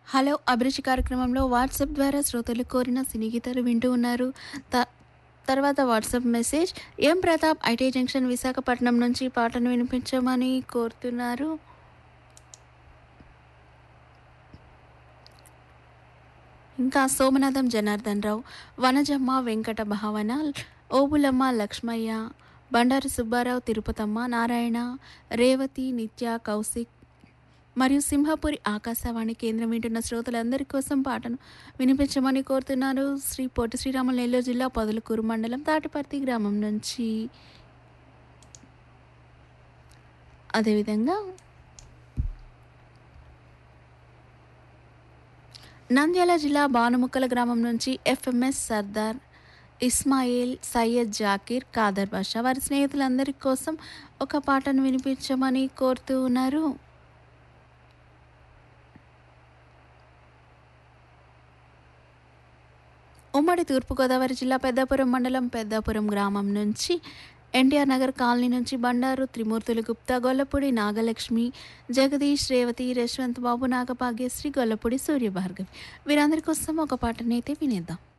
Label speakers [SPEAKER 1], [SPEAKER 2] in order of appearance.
[SPEAKER 1] hello అభిరుచి కార్యక్రమంలో WhatsApp ద్వారా శ్రోతలు కోరిన సినీ గీతాలు వింటూ ఉన్నారు త తర్వాత WhatsApp message M Pratap IT junction Visakhapatnam నుంచి పాటను వినిపించమని కోరుతున్నారు ఇంకా సోమనాథం జనార్దన్ రావు వనజమ్మ వెంకట భావన ఓబులమ్మ లక్ష్మయ్య బండారు సుబ్బారావు తిరుపతమ్మ నారాయణ రేవతి నిత్య కౌశిక్ మరియు సింహపురి ఆకాశవాణి కేంద్రం వింటున్న శ్రోతలందరి కోసం పాటను వినిపించమని కోరుతున్నారు శ్రీ పొట్టి శ్రీరాములు నెల్లూరు జిల్లా పొదలకూరు మండలం తాటిపర్తి గ్రామం నుంచి అదేవిధంగా నంద్యాల జిల్లా బానుముక్కల గ్రామం నుంచి ఎఫ్ఎంఎస్ సర్దార్ ఇస్మాయిల్ సయ్యద్ జాకీర్ కాదర్ బాషా వారి స్నేహితులందరి కోసం ఒక పాటను వినిపించమని కోరుతూ ఉన్నారు ఉమ్మడి తూర్పుగోదావరి జిల్లా పెద్దాపురం మండలం పెద్దాపురం గ్రామం నుంచి ఎన్టీఆర్ నగర్ కాలనీ నుంచి బండారు త్రిమూర్తులు గుప్తా గొల్లపూడి నాగలక్ష్మి జగదీష్ రేవతి యశ్వంత్ బాబు నాగభాగ్యశ్రీ గొల్లపూడి సూర్యభార్గవి వీరందరి కోసం ఒక పాటనైతే వినేద్దాం